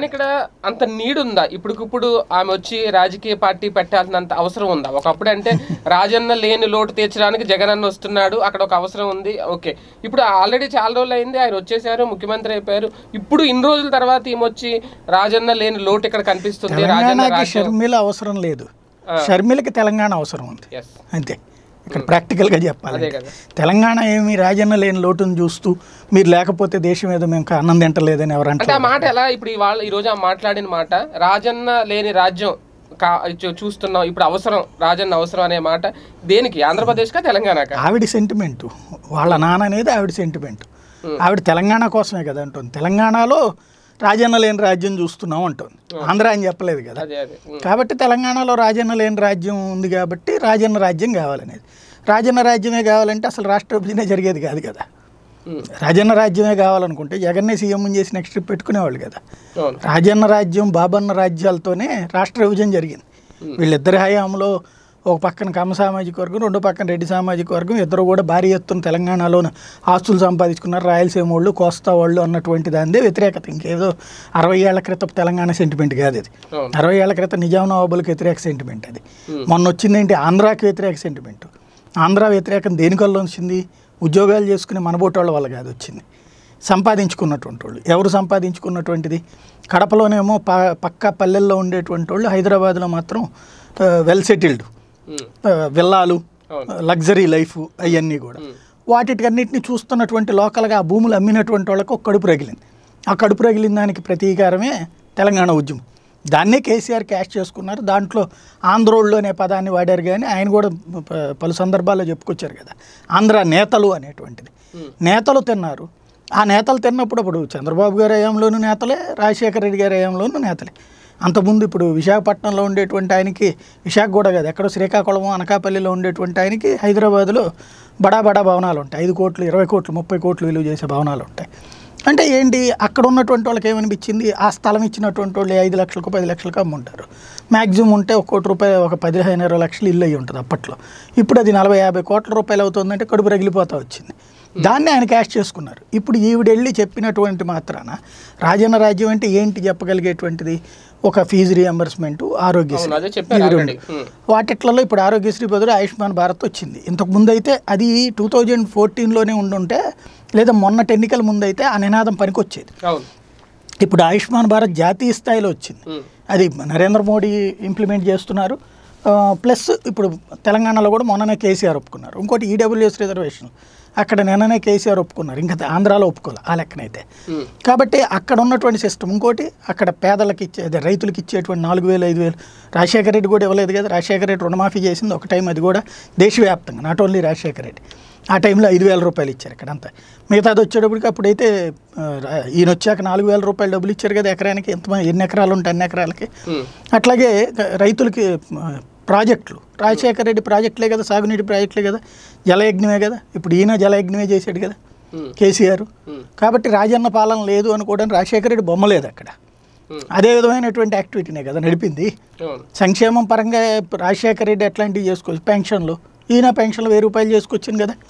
ఇక్కడ అంత నీడ్ ఉందా ఇప్పటికిప్పుడు ఆమె వచ్చి రాజకీయ పార్టీ పెట్టాల్సినంత అవసరం ఉందా ఒకప్పుడు అంటే రాజన్న లేని లోటు తీర్చడానికి జగన్ అన్న వస్తున్నాడు అక్కడ ఒక అవసరం ఉంది ఓకే ఇప్పుడు ఆల్రెడీ చాలా రోజులు అయింది ఆయన వచ్చేసారు ముఖ్యమంత్రి అయిపోయారు ఇప్పుడు ఇన్ని రోజుల తర్వాత ఈమె వచ్చి రాజన్న లేని లోటు ఇక్కడ కనిపిస్తుంది రాజన్న తెలంగాణకి రాజ్యం షర్మిల అవసరం లేదు షర్మిలకి తెలంగాణ అవసరం ఉంది ఎస్ అంతే ఇక్కడ ప్రాక్టికల్గా అదే చెప్పాలి కదా తెలంగాణ ఏమి రాజన్న లేని లోటును చూస్తూ మీరు లేకపోతే దేశం ఏదో మేము ఆనందం తింటలేదని ఎవరు అంటే అంటారు ఆ మాట ఎలా ఇప్పుడు ఇవాళ ఈ రోజు ఆ మాట్లాడిన మాట రాజన్న లేని రాజ్యం కా చూ- చూస్తున్నాం ఇప్పుడు అవసరం రాజన్న అవసరం అనే మాట దేనికి ఆంధ్రప్రదేశ్కా తెలంగాణకా ఆవిడ సెంటిమెంట్ వాళ్ళ నాన్న అనేది ఆవిడ సెంటిమెంట్ ఆవిడ తెలంగాణ కోసమే కదా అంటుంది తెలంగాణలో రాజన్న లేని రాజ్యం చూస్తున్నాం అంటుంది ఆంధ్ర అని చెప్పలేదు కదా అదే అదే ఉమ్. కాబట్టి తెలంగాణలో రాజన్న లేని రాజ్యం ఉంది కాబట్టి రాజన్న రాజ్యం కావాలనేది రాజన్న రాజ్యమే కావాలంటే అసలు రాష్ట్ర విభజనే జరిగేది కాదు కదా ఉమ్. రాజన్న రాజ్యమే కావాలనుకుంటే జగన్నే సీఎం చేసి నెక్స్ట్ ట్రిప్ పెట్టుకునేవాళ్ళు కదా అవును రాజన్న రాజ్యం బాబన్న రాజ్యాలతోనే రాష్ట్ర విభజన జరిగింది వీళ్ళిద్దరి హయాంలో ఒక పక్కన కమ్మ సామాజిక వర్గం రెండో పక్కన రెడ్డి సామాజిక వర్గం ఇద్దరు కూడా భారీ ఎత్తున తెలంగాణలోనే ఆస్తులు సంపాదించుకున్నారు రాయలసీమ వాళ్ళు కోస్తా వాళ్ళు అన్నటువంటి దానిదే వ్యతిరేకత ఇంకేదో అరవై ఏళ్ల క్రితం తెలంగాణ సెంటిమెంట్ కాదు అది అవును అరవై ఏళ్ల క్రితం నిజాం నవాబులకు వ్యతిరేక సెంటిమెంట్ అది మొన్న వచ్చిందేంటి ఆంధ్రాకి వ్యతిరేక సెంటిమెంట్ ఆంధ్ర వ్యతిరేకం దేనివల్ల వచ్చింది ఉద్యోగాలు చేసుకునే మనబోటోళ్ళ వల్ల కాదు వచ్చింది సంపాదించుకున్నటువంటి వాళ్ళు ఎవరు సంపాదించుకున్నటువంటిది కడపలోనేమో ప పక్క పల్లెల్లో ఉండేటువంటి వాళ్ళు హైదరాబాద్లో మాత్రం వెల్ సెటిల్డ్ ఉమ్. విల్లాలు అవును. లగ్జరీ లైఫ్ అవన్నీ కూడా వాటికన్నిటిని చూస్తున్నటువంటి లోకల్గా ఆ భూములు అమ్మినటువంటి వాళ్ళకి ఒక కడుపు రగిలింది ఆ కడుపు రగిలిన దానికి ప్రతీకారమే తెలంగాణ ఉద్యమం దాన్నే కేసీఆర్ క్యాష్ చేసుకున్నారు దాంట్లో ఆంధ్రోళ్ళు అనే పదాన్ని వాడారు కానీ ఆయన కూడా ప- పలు సందర్భాల్లో చెప్పుకొచ్చారు కదా ఆంధ్ర నేతలు అనేటువంటిది నేతలు తిన్నారు ఆ నేతలు తిన్నప్పుడు అప్పుడు చంద్రబాబు గారి హయాంలోనూ నేతలే రాజశేఖర రెడ్డి గారి హయాంలోనూ నేతలే అంతకుముందు ఇప్పుడు విశాఖపట్నంలో ఉండేటువంటి ఆయనకి విశాఖ కూడా కాదు ఎక్కడో శ్రీకాకుళం అనకాపల్లిలో ఉండేటువంటి ఆయనకి హైదరాబాద్లో బడా బడా భవనాలు ఉంటాయి ఐదు కోట్లు ఇరవై కోట్లు ముప్పై కోట్లు విలువ చేసే భవనాలు ఉంటాయి అంటే ఏంటి అక్కడ ఉన్నటువంటి వాళ్ళకి ఏమనిపించింది ఆ స్థలం ఇచ్చినటువంటి వాళ్ళు ఐదు లక్షలకు పది లక్షలకు అమ్ముంటారు మ్యాక్సిమం ఉంటే ఒక కోటి రూపాయలు ఒక పదిహేను ఇరవై లక్షలు ఇల్లు అయ్యి ఉంటుంది అప్పట్లో ఇప్పుడు అది నలభై యాభై కోట్ల రూపాయలు అవుతుందంటే కడుపు రగిలిపోతా వచ్చింది దాన్ని ఆయన క్యాష్ చేసుకున్నారు ఇప్పుడు ఈవిడెళ్ళి చెప్పినటువంటి మాత్రాన రాజన్న రాజ్యం అంటే ఏంటి చెప్పగలిగేటువంటిది ఒక ఫీజు రియంబర్స్మెంట్ ఆరోగ్యశ్రీ అవును అదే చెప్పారు ఇవి ఆల్రెడీ రెండు. వాటిట్లలో ఇప్పుడు ఆరోగ్యశ్రీ బదులు ఆయుష్మాన్ భారత్ వచ్చింది ఇంతకు ముందు అయితే అది టూ థౌజండ్ ఫోర్టీన్లోనే ఉండుంటే లేదా మొన్నటి ఎన్నికల ముందు అయితే ఆ నినాదం పనికొచ్చేది అవును ఇప్పుడు ఆయుష్మాన్ భారత్ జాతీయ స్థాయిలో వచ్చింది ఉమ్. అది నరేంద్ర మోడీ ఇంప్లిమెంట్ చేస్తున్నారు ఆ, ప్లస్ ఇప్పుడు తెలంగాణలో కూడా మొన్ననే కేసీఆర్ ఒప్పుకున్నారు ఇంకోటి ఈడబ్ల్యూఎస్ రిజర్వేషన్ అక్కడ నిన్ననే కేసీఆర్ ఒప్పుకున్నారు ఇంకా ఆంధ్రాలో ఒప్పుకోవాలి ఆ లెక్కనైతే ఉమ్. కాబట్టి అక్కడ ఉన్నటువంటి సిస్టమ్ ఇంకోటి అక్కడ పేదలకు ఇచ్చే అదే రైతులకు ఇచ్చేటువంటి నాలుగు వేలు ఐదు వేలు రాజశేఖర రెడ్డి కూడా ఇవ్వలేదు కదా రాజశేఖర రెడ్డి రుణమాఫీ చేసింది ఒక టైం అది కూడా దేశవ్యాప్తంగా నాట్ ఓన్లీ రాజశేఖర రెడ్డి ఆ టైంలో ఐదు వేల రూపాయలు ఇచ్చారు ఇక్కడ అంతా మిగతాది వచ్చేటప్పటికి అప్పుడైతే ఆ, రా- ఈయన వచ్చాక నాలుగు వేల రూపాయలు డబ్బులు ఇచ్చారు కదా ఎకరానికి ఎంత ఎన్ని ఎకరాలు ఉంటాయి అన్ని ఎకరాలకి ఉమ్. అట్లాగే రైతులకి ఆ, ప్రాజెక్టులు రాజశేఖర రెడ్డి ప్రాజెక్టులే కదా సాగునీటి ప్రాజెక్టులే కదా జలయజ్ఞమే కదా ఇప్పుడు ఈయన జలయజ్ఞమే చేశాడు కదా ఉమ్. కేసీఆర్ ఉమ్. కాబట్టి రాజన్న పాలన లేదు అనుకోవడానికి రాజశేఖర రెడ్డి బొమ్మ లేదు అక్కడ ఉమ్. అదే విధమైనటువంటి యాక్టివిటీనే కదా నడిపింది అవును సంక్షేమం పరంగా రాజశేఖర రెడ్డి ఎట్లాంటివి చేసుకోవచ్చు పెన్షన్లు ఈయన పెన్షన్లు వెయ్యి రూపాయలు చేసుకొచ్చింది కదా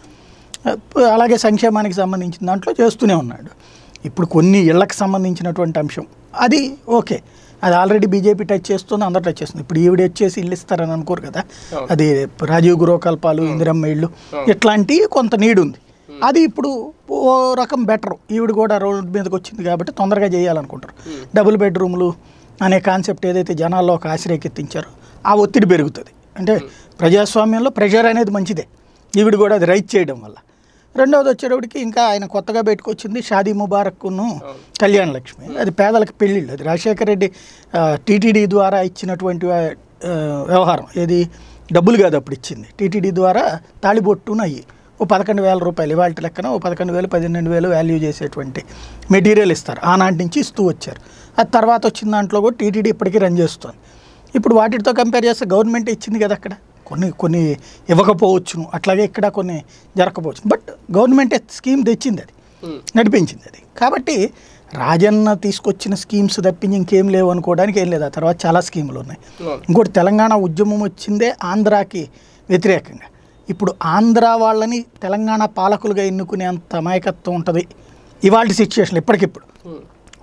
అలాగే సంక్షేమానికి సంబంధించిన దాంట్లో చేస్తూనే ఉన్నాడు ఇప్పుడు కొన్ని ఇళ్లకు సంబంధించినటువంటి అంశం అది ఓకే అది ఆల్రెడీ బీజేపీ టచ్ చేస్తుంది అందరూ టచ్ చేస్తుంది ఇప్పుడు ఈవిడ వచ్చేసి ఇల్లు ఇస్తారని అనుకోరు కదా అవును. అది రాజీవ్ గృహకల్పాలు ఇందిరమ్మ ఇళ్ళు ఇట్లాంటివి కొంత నీడ్ ఉంది అది ఇప్పుడు ఓ రకం బెటర్ ఈవిడ కూడా రోడ్ మీదకి వచ్చింది కాబట్టి తొందరగా చేయాలనుకుంటారు డబుల్ బెడ్రూమ్లు అనే కాన్సెప్ట్ ఏదైతే జనాల్లో ఒక ఆశ్రయకెత్తించారో ఆ ఒత్తిడి పెరుగుతుంది అంటే ప్రజాస్వామ్యంలో ప్రెషర్ అనేది మంచిదే ఈవిడ కూడా అది రైట్ చేయడం వల్ల రెండవది వచ్చేటప్పటికి ఇంకా ఆయన కొత్తగా పెట్టుకొచ్చింది షాదీ ముబారక్ను కళ్యాణ లక్ష్మి అది పేదలకు పెళ్ళిళ్ళు అది రాజశేఖర రెడ్డి టీటీడీ ద్వారా ఇచ్చినటువంటి ఆ, వ్యవహారం ఏది డబ్బులు కాదు అప్పుడు ఇచ్చింది టీటీడీ ద్వారా తాళిబొట్టును అయ్యి ఓ పదకొండు వేల రూపాయలు ఇవాళ లెక్కన ఓ పదకొండు వేలు పన్నెండు వేలు వాల్యూ చేసేటువంటి మెటీరియల్ ఇస్తారు ఆనాటి నుంచి ఇస్తూ వచ్చారు అది తర్వాత వచ్చిన దాంట్లో కూడా టీటీడీ ఇప్పటికీ రన్ చేస్తుంది ఇప్పుడు వాటితో కంపేర్ చేస్తే గవర్నమెంట్ ఇచ్చింది కదా అక్కడ కొన్ని కొన్ని ఇవ్వకపోవచ్చును అట్లాగే ఇక్కడ కొన్ని జరగకపోవచ్చు బట్ గవర్నమెంట్ స్కీమ్ తెచ్చింది అది ఉమ్. నడిపించింది అది కాబట్టి రాజన్న తీసుకొచ్చిన స్కీమ్స్ తప్పించి ఇంకేం లేవు అనుకోవడానికి ఏం లేదు ఆ తర్వాత చాలా స్కీములు ఉన్నాయి అవును ఇంకోటి తెలంగాణ ఉద్యమం వచ్చిందే ఆంధ్రాకి వ్యతిరేకంగా ఇప్పుడు ఆంధ్ర వాళ్ళని తెలంగాణ పాలకులుగా ఎన్నుకునేంత అమాయకత్వం ఉంటుంది ఇవాళ సిచ్యువేషన్ ఇప్పటికిప్పుడు ఉమ్.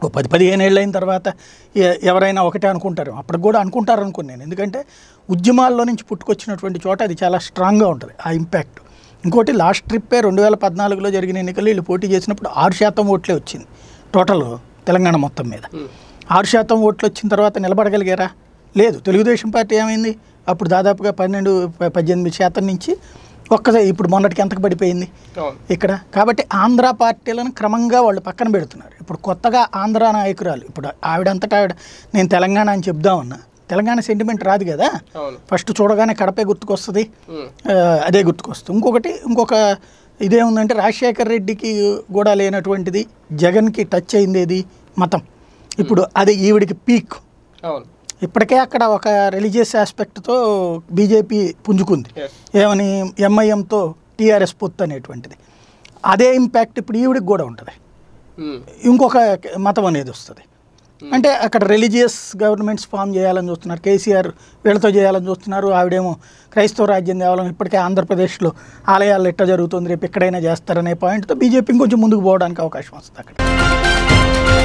ఓ పది పదిహేను ఏళ్ళు అయిన తర్వాత ఎ- ఎవరైనా ఒకటే అనుకుంటారు అప్పటికి కూడా అనుకుంటారు అనుకుని నేను ఎందుకంటే ఉద్యమాల్లో నుంచి పుట్టుకొచ్చినటువంటి చోట అది చాలా స్ట్రాంగ్గా ఉంటుంది ఆ ఇంపాక్ట్ ఇంకోటి లాస్ట్ ట్రిప్పే రెండు వేల పద్నాలుగులో జరిగిన ఎన్నికల్లో వీళ్ళు పోటీ చేసినప్పుడు ఆరు శాతం ఓట్లే వచ్చింది టోటల్ తెలంగాణ మొత్తం మీద ఆరు శాతం ఓట్లు వచ్చిన తర్వాత నిలబడగలిగారా లేదు తెలుగుదేశం పార్టీ ఏమైంది అప్పుడు దాదాపుగా పన్నెండు ప- పద్దెనిమిది శాతం నుంచి ఒక్కసారి ఇప్పుడు మొన్నటికి ఎంతకు పడిపోయింది అవును ఇక్కడ కాబట్టి ఆంధ్ర పార్టీలను క్రమంగా వాళ్ళు పక్కన పెడుతున్నారు ఇప్పుడు కొత్తగా ఆంధ్ర నాయకురాలు ఇప్పుడు ఆవిడంతటా ఆవిడ నేను తెలంగాణ అని చెప్దామన్నా తెలంగాణ సెంటిమెంట్ రాదు కదా అవును ఫస్ట్ చూడగానే కడపే గుర్తుకొస్తుంది ఉమ్, ఆ, అదే గుర్తుకొస్తుంది ఇంకొకటి ఇంకొక ఇదేముందంటే రాజశేఖర్ రెడ్డికి కూడా లేనటువంటిది జగన్కి టచ్ అయింది ఏది మతం ఇప్పుడు అది ఈవిడికి పీక్ అవును ఇప్పటికే అక్కడ ఒక రిలీజియస్ ఆస్పెక్ట్తో బీజేపీ పుంజుకుంది ఎస్ ఏమని ఎంఐఎంతో టీఆర్ఎస్ పొత్తు అనేటువంటిది అదే ఇంపాక్ట్ ఇప్పుడు ఈవిడికి కూడా ఉంటుంది ఉమ్, ఇంకొక మతం అనేది వస్తుంది అంటే అక్కడ రిలీజియస్ గవర్నమెంట్స్ ఫామ్ చేయాలని చూస్తున్నారు కేసీఆర్ వీళ్ళతో చేయాలని చూస్తున్నారు ఆవిడేమో క్రైస్తవ రాజ్యం తేవాలని ఇప్పటికే ఆంధ్రప్రదేశ్లో ఆలయాలు ఎట్ట జరుగుతుంది రేపు ఎక్కడైనా చేస్తారనే పాయింట్తో బీజేపీ కొంచెం ముందుకు పోవడానికి అవకాశం వస్తుంది అక్కడ